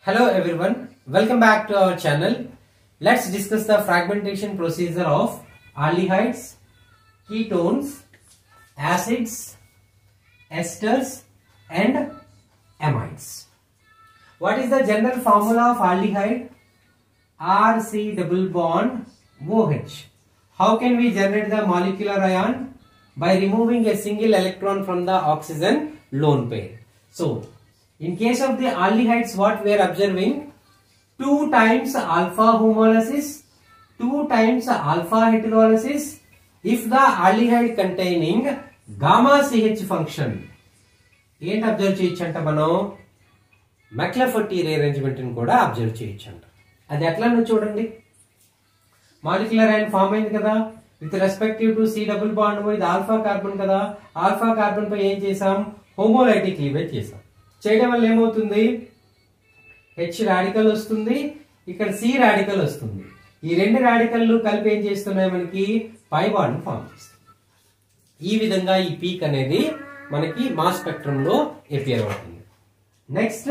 Hello everyone, welcome back to our channel. Let's discuss the fragmentation procedure of aldehydes, ketones, acids, esters and amides. What is the general formula of aldehyde? RC double bond OH. How can we generate the molecular ion? By removing a single electron from the oxygen lone pair. So, in case of the aldehydes, what we are observing? 2 times alpha homolysis, 2 times alpha heterolysis. If the aldehyde containing gamma CH function, ఏంటి observe చేయొచ్చు అంట మనం మెక్లఫర్టీ rearrangement ని కూడా observe చేయొచ్చు అంట అది ఎట్లా చూడండి మాలిక్యులర్ ఐన్ ఫామ్ అయింది కదా with respective to C double bond ఇది ఆల్ఫా కార్బన్ కదా ఆల్ఫా కార్బన్ పై ఏం చేసాం హోమోలైటిక్ క్లీవేజ్ చేసాం చేయడం వల్ల ఏమవుతుంది హెచ్ రాడికల్ వస్తుంది ఇక్కడ సి రాడికల్ వస్తుంది ఈ రెండు రాడికల్లు కలిపి ఏం చేస్తున్నాయి మనకి పై బాండ్ ఫామ్ చేస్తుంది ఈ విధంగా ఈ పీక్ అనేది మనకి మా స్పెక్ట్రమ్ లో ఎపియర్ అవుతుంది నెక్స్ట్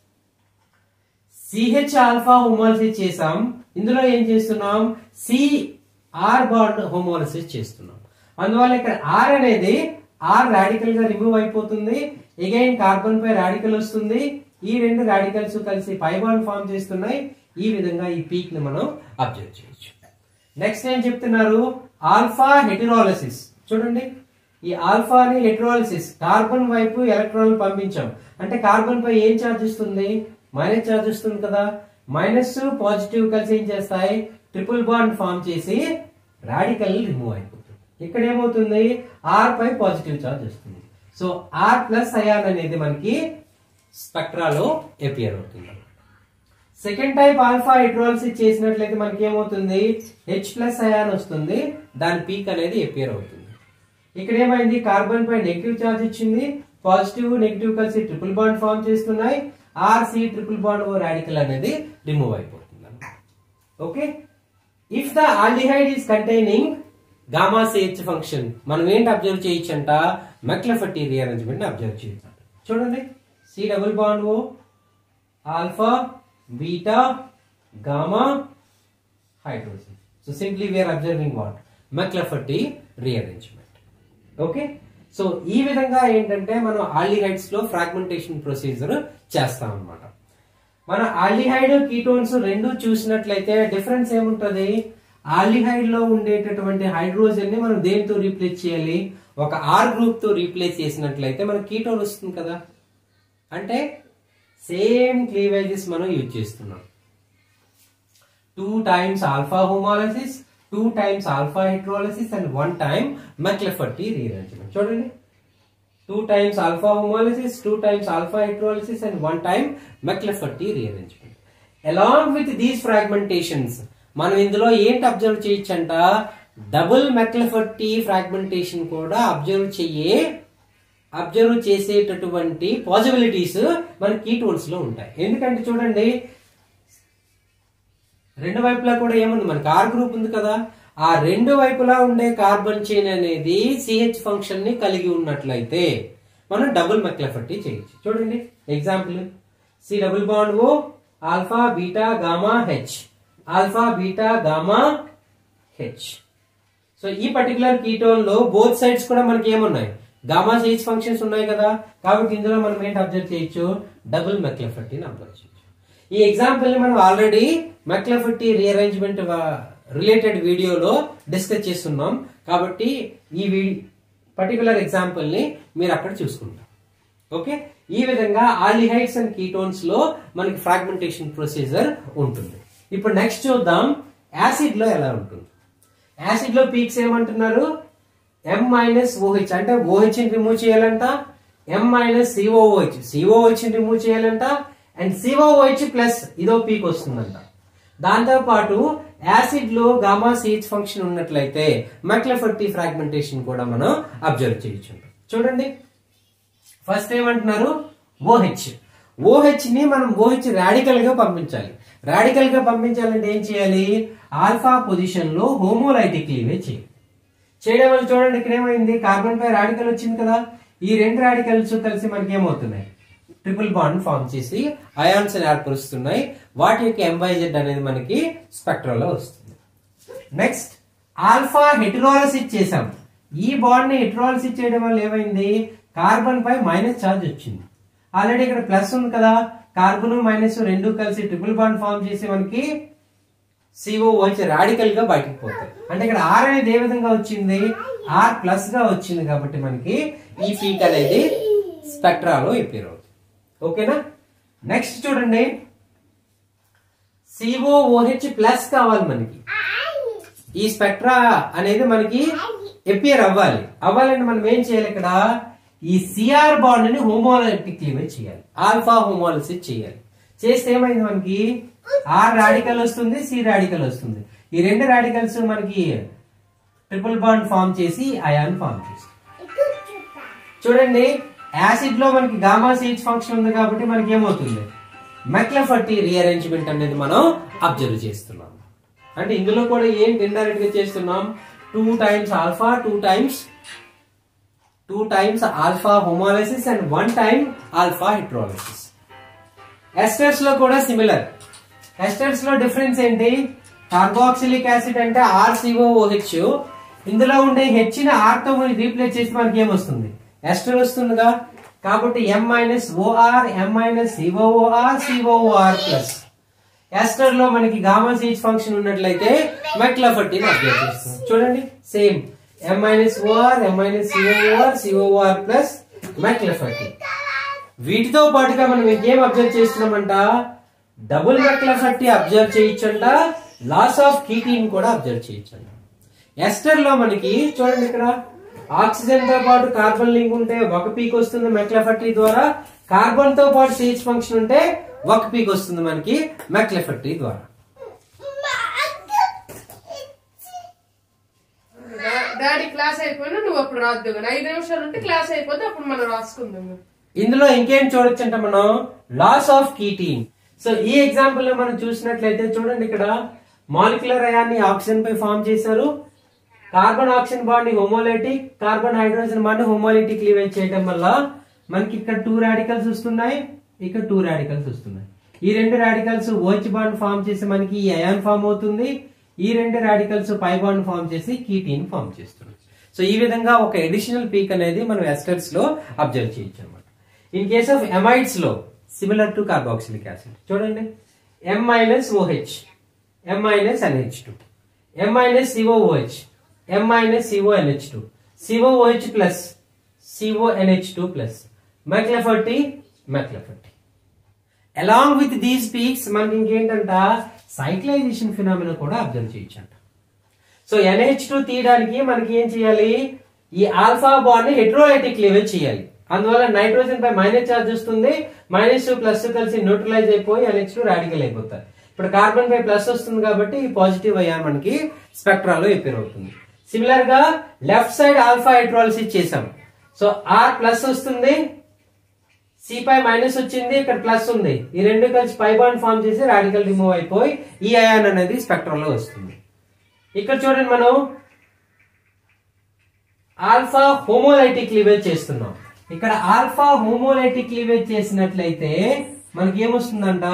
సిహెచ్ ఆల్ఫా హోమోలసిస్ చేసాం ఇందులో ఏం చేస్తున్నాం సి ఆర్ బాండ్ హోమోలసిస్ చేస్తున్నాం అందువల్ల ఇక్కడ ఆర్ అనేది ఆర్ రాడికల్ గా రిమూవ్ అయిపోతుంది అగైన్ కార్బన్ పై రాడికల్ వస్తుంది ఈ రెండు రాడికల్స్ కలిసి పై బాండ్ ఫామ్ చేస్తున్నాయి ఈ విధంగా ఈ పీక్ ని మనం అబ్జర్వ్ చేయొచ్చు నెక్స్ట్ ఏం చెప్తున్నారు ఆల్ఫా హెటిరాలసిస్ చూడండి ఈ ఆల్ఫాని హెట్రాలిసిస్ కార్బన్ వైపు ఎలక్ట్రాన్ పంపించాం అంటే కార్బన్ పై ఏం చార్జ్ ఇస్తుంది మైనస్ చార్జ్ ఇస్తుంది కదా మైనస్ పాజిటివ్ కలిసి ఏం చేస్తాయి ట్రిపుల్ బాండ్ ఫామ్ చేసి రాడికల్ రిమూవ్ అయిపోతుంది ఇక్కడ ఏమవుతుంది ఆర్ పై పాజిటివ్ చార్జ్ వస్తుంది సో ఆర్ ప్లస్ అయాన్ అనేది మనకి స్పెక్ట్రాలో ఎపియర్ అవుతుంది సెకండ్ టైప్ ఆల్ఫా హైడ్రోలసిస్ చేసినట్లయితే మనకి ఏమవుతుంది హెచ్ ప్లస్ అయాన్ వస్తుంది దాని పీక్ అనేది ఎపియర్ అవుతుంది ఇక్కడ ఏమైంది కార్బన్ పై నెగిటివ్ చార్జ్ ఇచ్చింది పాజిటివ్ నెగిటివ్ కలిసి ట్రిపుల్ బాండ్ ఫామ్ చేస్తున్నాయి RC triple bond O radical అనేది రిమూవ్ అయిపోతుంది okay if the aldehyde is containing gamma CH function మనం ఏంటి అబ్జర్వ్ చేయొచ్చంట మెక్లఫర్టీ రీఅరేంజ్మెంట్ అబ్జర్వ్ చేయొచ్చు చూడండి C double bond O alpha beta gamma hydrogen. So simply we are observing what? McLafferty rearrangement. Okay so ఈ విధంగా ఏంటంటే మనం aldehydes లో ఫ్రాగ్మెంటేషన్ ప్రొసీజర్ చేస్తాం అన్నమాట మన ఆల్డిహైడ్ కీటోన్స్ రెండు చూసినట్లయితే డిఫరెన్స్ ఏముంటది ఆల్డిహైడ్ లో ఉండేటటువంటి హైడ్రోజన్ ని మనం దేనితో రీప్లేస్ చేయాలి ఒక ఆర్ గ్రూప్ తో రీప్లేస్ చేసినట్లయితే మనకి కీటోన్ వస్తుంది కదా అంటే సేమ్ క్లీవేజెస్ మనం యూజ్ చేస్తున్నాం two times alpha homolysis two times alpha heterolysis and one time McLafferty rearrangement చూడండి two times alpha homolysis two times alpha heterolysis and one time McLafferty rearrangement along with these fragmentations మనం ఇందులో ఏంటి observe చేయొచ్చంట double McLafferty fragmentation కూడా observe చెయ్యే observe చేసేటటువంటి possibilities మన ketones లో ఉంటాయి ఎందుకంటే చూడండి రెండు వైపులా కూడా ఏముంది మనకి ఆర్ గ్రూప్ ఉంది కదా ఆ రెండు వైపులా ఉండే కార్బన్ చైన్ అనేది సిహెచ్ ఫంక్షన్ ని కలిగి ఉన్నట్లయితే మనం డబుల్ మెక్లఫర్టీ చేయొచ్చు చూడండి example C double bond O alpha beta gamma H alpha beta gamma H so ఈ పర్టికులర్ కీటోన్ లో బోత్ సైడ్స్ కూడా మనకి ఏమున్నాయి గామా సిహెచ్ ఫంక్షన్స్ ఉన్నాయి కదా కాబట్టి ఇందులో మనం ఏంటి అబ్జర్వ్ చేయొచ్చు డబుల్ మెక్లఫర్టీని అబ్జర్వ్ చేయొచ్చు ఈ ఎగ్జాంపుల్ ని మనం ఆల్రెడీ మెక్లఫర్టీ రీఅరేంజ్మెంట్ రిలేటెడ్ వీడియోలో డిస్కస్ చేస్తున్నాం కాబట్టి ఈ పర్టికులర్ ఎగ్జాంపుల్ ని మీరు అక్కడ చూసుకుంటాం ఓకే ఈ విధంగా ఆల్డిహైడ్స్ అండ్ కీటోన్స్ లో మనకి ఫ్రాగ్మెంటేషన్ ప్రొసీజర్ ఉంటుంది ఇప్పుడు నెక్స్ట్ చూద్దాం యాసిడ్ లో ఎలా ఉంటుంది యాసిడ్ లో పీక్స్ ఏమంటున్నారు ఎం మైనస్ ఓహెచ్ అంటే ఓహెచ్ ని రిమూవ్ చేయాలంట ఎం మైనస్ సిఓఓహెచ్ సిఓహెచ్ ని రిమూవ్ చేయాలంట అండ్ సిఓఓహెచ్ ప్లస్ ఇదో పీక్ వస్తుందంట దాంతో పాటు యాసిడ్ లో గామా సిహెచ్ ఫంక్షన్ ఉన్నట్లయితే మెక్లఫర్టీ ఫ్రాగ్మెంటేషన్ కూడా మనం అబ్జర్వ్ చేయొచ్చు చూడండి ఫస్ట్ ఏమంటున్నారు ఓహెచ్ ఓహెచ్ ని మనం ఓహెచ్ రాడికల్ గా పంపించాలి రాడికల్ గా పంపించాలంటే ఏం చేయాలి ఆల్ఫా పొజిషన్ లో హోమోలైటిక్ క్లీవేజ్ చేయాలి చేయడం వల్ల చూడండి ఇక్కడ ఏమైంది కార్బన్ పై రాడికల్ వచ్చింది కదా ఈ రెండు రాడికల్స్ కలిసి మనకి ఏమవుతున్నాయి ట్రిపుల్ బాండ్ ఫామ్ చేసి అయాన్స్ ఏర్పరుస్తున్నాయి వాటి యొక్క ఎంవైజెడ్ అనేది మనకి స్పెక్ట్రల్ లో వస్తుంది నెక్స్ట్ ఆల్ఫా హెట్రోలసిస్ చేసాం ఈ బాండ్ ని హెట్రోలసిస్ చేయడం వల్ల ఏమైంది కార్బన్ పై మైనస్ ఛార్జ్ వచ్చింది ఆల్రెడీ ఇక్కడ ప్లస్ ఉంది కదా కార్బన్ మైనస్ రెండు కలిసి ట్రిపుల్ బాండ్ ఫామ్ చేసి మనకి సిఓ వచ్చి రాడికల్ గా బయటకు పోతాయి అంటే ఇక్కడ ఆర్ అనేది ఏ విధంగా వచ్చింది ఆర్ ప్లస్ గా వచ్చింది కాబట్టి మనకి ఈ పీక్ అనేది స్పెక్ట్రాలో ఎపేర్ అవుతుంది ఓకేనా నెక్స్ట్ చూడండి సిఓఓహెచ్ ప్లస్ కావాలి మనకి ఈ స్పెక్ట్రా అనేది మనకి ఎపియర్ అవ్వాలి అవ్వాలంటే మనం ఏం చేయాలి ఇక్కడ ఈ సిఆర్ బాండ్ ని హోమోలైటిక్ క్లీవేజ్ చేయాలి ఆల్ఫా హోమోలసిస్ చేయాలి చేస్తే ఏమైంది మనకి ఆర్ రాడికల్ వస్తుంది సి రాడికల్ వస్తుంది ఈ రెండు రాడికల్స్ మనకి ట్రిపుల్ బాండ్ ఫామ్ చేసి అయాన్ ఫామ్ చేస్తుంది చూడండి యాసిడ్ లో మనకి గామా సిహెచ్ ఫంక్షన్ ఉంది కాబట్టి మనకి ఏమవుతుంది మెక్లఫర్టీ రీఅరేంజ్మెంట్ అనేది మనం అబ్జర్వ్ చేస్తున్నాం అంటే ఇందులో కూడా ఏం ఇండైరెక్ట్ గా చేస్తున్నాం two times alpha two times two times alpha homolysis and one time alpha heterolysis esters లో కూడా సిమిలర్ ఎస్టర్స్ లో డిఫరెన్స్ ఏంటి కార్బాక్సిలిక్ యాసిడ్ అంటే ఆర్సిఓఓహెచ్ ఇందులో ఉండే హెచ్ ని ఆర్ తో రీప్లేస్ చేసి మనకి ఏమొస్తుంది ఎస్టర్ వస్తుందిగా కాబట్టి M minus OR M minus COOR COOR plus ester లో మనకి గామా సిహెచ్ ఫంక్షన్ ఉన్నట్లయితే మెక్లఫర్టీని అప్డేట్ చేస్తుంది చూడండి same M minus OR M minus COOR COOR plus McLafferty వీటితో పాటుగా మనం ఇంకేం అబ్జర్వ్ చేస్తున్నామంట డబుల్ మెక్లఫర్టీ అబ్జర్వ్ చేయొచ్చంట లాస్ ఆఫ్ కీటీన్ కూడా అబ్జర్వ్ చేయొచ్చంట ఎస్టర్ లో మనకి చూడండి ఇక్కడ ఆక్సిజన్ తో పాటు కార్బన్ లింక్ ఉంటే ఒక పీక్ వస్తుంది మెక్లఫర్టీ ద్వారా కార్బన్ తో పాటు సిహెచ్ ఫంక్షన్ ఉంటే ఒక పీక్ వస్తుంది మనకి మెక్లఫర్టీ ద్వారా డాడీ క్లాస్ అయిపోయినా నువ్వు అప్పుడు రాద్దు కానీ ఐదు నిమిషాలు ఉంటే క్లాస్ అయిపోతే అప్పుడు మనం రాసుకుందాం ఇందులో ఇంకేం చూడొచ్చంట మనం లాస్ ఆఫ్ కీటీన్ సో ఈ ఎగ్జాంపుల్ లో మనం చూసినట్లయితే చూడండి ఇక్కడ మాలిక్యులర్ అయాన్ని ఆక్సిజన్ పై ఫామ్ చేశారు కార్బన్ ఆక్సిజన్ బాండ్ ని homolytic carbon hydrogen bond homolytic cleavage చేయడం వల్ల మనకి ఇక్కడ టూ రాడికల్స్ వస్తున్నాయి ఇక్కడ టూ రాడికల్స్ వస్తున్నాయి ఈ రెండు రాడికల్స్ ఓచ్ బాండ్ ఫామ్ చేసి మనకి ఈ అయాన్ ఫామ్ అవుతుంది ఈ రెండు రాడికల్స్ పై బాండ్ ఫామ్ చేసి కీటీన్ ఫామ్ చేస్తుంది సో ఈ విధంగా ఒక ఎడిషనల్ పీక్ అనేది మనం ఎస్టర్స్ లో అబ్జర్వ్ చేయొచ్చు అనమాట ఇన్ కేస్ ఆఫ్ ఎమైడ్స్ లో సిమిలర్ టు కార్బాక్సిలిక్ యాసిడ్ చూడండి M minus OH M minus NH two M minus COOH M minus CONH two COOH plus CONH two plus McLafferty McLafferty along with these peaks మనకి ఇంకేంటంట cyclization phenomena కూడా observe చేయొచ్చు అంట so NH two తీయడానికి మనకి ఏం చేయాలి ఈ ఆల్ఫా బాండ్ ని హెట్రోలైటిక్ క్లీవేజ్ చేయాలి అందువల్ల నైట్రోజన్ పై మైనస్ చార్జ్ వస్తుంది మైనస్ టూ ప్లస్ కలిసి న్యూట్రలైజ్ అయిపోయి ఎన్హెచ్ టూ రాడికల్ అయిపోతాయి ఇప్పుడు కార్బన్ పై ప్లస్ వస్తుంది కాబట్టి ఈ పాజిటివ్ అయ్యాన్ మనకి స్పెక్ట్రాలో ఎపేర్ అవుతుంది సిమిలర్ గా లెఫ్ట్ సైడ్ ఆల్ఫా హైడ్రాలసిస్ చేసాం సో ఆర్ ప్లస్ వస్తుంది సి పై మైనస్ వచ్చింది ఇక్కడ ప్లస్ ఉంది ఈ రెండు కలిసి పై బాండ్ ఫామ్ చేసి రాడికల్ రిమూవ్ అయిపోయి ఈ అయాన్ అనేది స్పెక్ట్రంలో వస్తుంది ఇక్కడ చూడండి మనం ఆల్ఫా హోమోలైటిక్ క్లీవేజ్ చేస్తున్నాం ఇక్కడ ఆల్ఫా హోమోలైటిక్ క్లీవేజ్ చేసినట్లయితే మనకి ఏమొస్తుందంట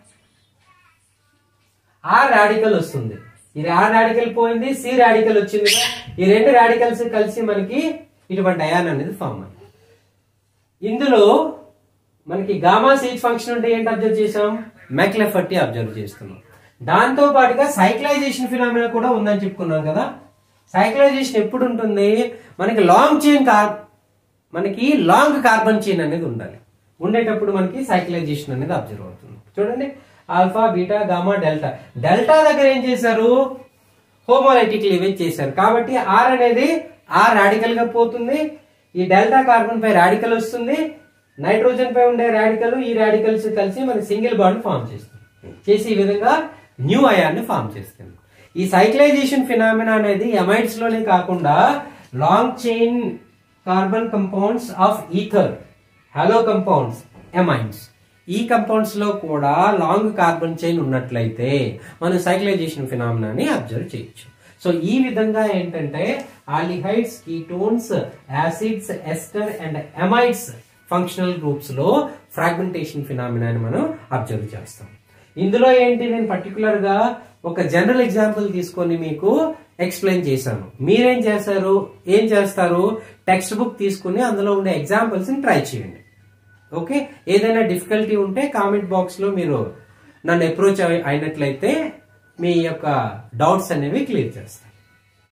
ఆర్ రాడికల్ వస్తుంది ఇది ఆర్ రాడికల్ పోయింది సి రాడికల్ వచ్చింది కదా. ఈ రెండు రాడికల్స్ కలిసి మనకి ఇటువంటి అయాన్ అనేది ఫామ్ అయింది ఇందులో మనకి గామా సిహెచ్ ఫంక్షన్ ఉంటే ఏంటి అబ్జర్వ్ చేసాం మెక్లెఫర్టీ అబ్జర్వ్ చేస్తున్నాం దాంతో పాటుగా సైక్లైజేషన్ ఫినామినా కూడా ఉందని చెప్పుకున్నాం కదా సైక్లైజేషన్ ఎప్పుడు ఉంటుంది మనకి లాంగ్ చైన్ కార్ మనకి లాంగ్ కార్బన్ చైన్ అనేది ఉండాలి ఉండేటప్పుడు మనకి సైక్లైజేషన్ అనేది అబ్జర్వ్ అవుతుంది చూడండి alpha beta gamma delta delta దగ్గర ఏం చేశారు హోమోలైటిక్ లివేజ్ చేశారు కాబట్టి ఆర్ అనేది ఆర్ రాడికల్ గా పోతుంది ఈ డెల్టా కార్బన్ పై రాడికల్ వస్తుంది నైట్రోజన్ పై ఉండే రాడికల్ ఈ రాడికల్స్ కలిసి మన సింగిల్ బాండ్ ఫామ్ చేస్తుంది చేసి ఈ విధంగా న్యూ అయాన్ ని ఫామ్ చేస్తుంది ఈ సైక్లైజేషన్ ఫినామినా అనేది ఎమైడ్స్ లోనే కాకుండా long chain carbon compounds of ether halo compounds amines ఈ కంపౌండ్స్ లో కూడా లాంగ్ కార్బన్ చైన్ ఉన్నట్లయితే మనం సైక్లైజేషన్ ఫినామినాని అబ్జర్వ్ చేయొచ్చు సో ఈ విధంగా ఏంటంటే aldehydes ketones acids ester and amides functional groups లో ఫ్రాగ్మెంటేషన్ ఫినామినాని మనం అబ్జర్వ్ చేస్తాం ఇందులో ఏంటి నేను పర్టికులర్ గా ఒక జనరల్ ఎగ్జాంపుల్ తీసుకొని మీకు ఎక్స్ప్లెయిన్ చేశాను మీరేం చేస్తారు ఏం చేస్తారు టెక్స్ట్ బుక్ తీసుకుని అందులో ఉండే ఎగ్జాంపుల్స్ ని ట్రై చేయండి ఓకే ఏదైనా డిఫికల్టీ ఉంటే కామెంట్ బాక్స్ లో మీరు నన్ను అప్రోచ్ అయినట్లయితే మీ యొక్క డౌట్స్ అనేవి క్లియర్ చేస్తాను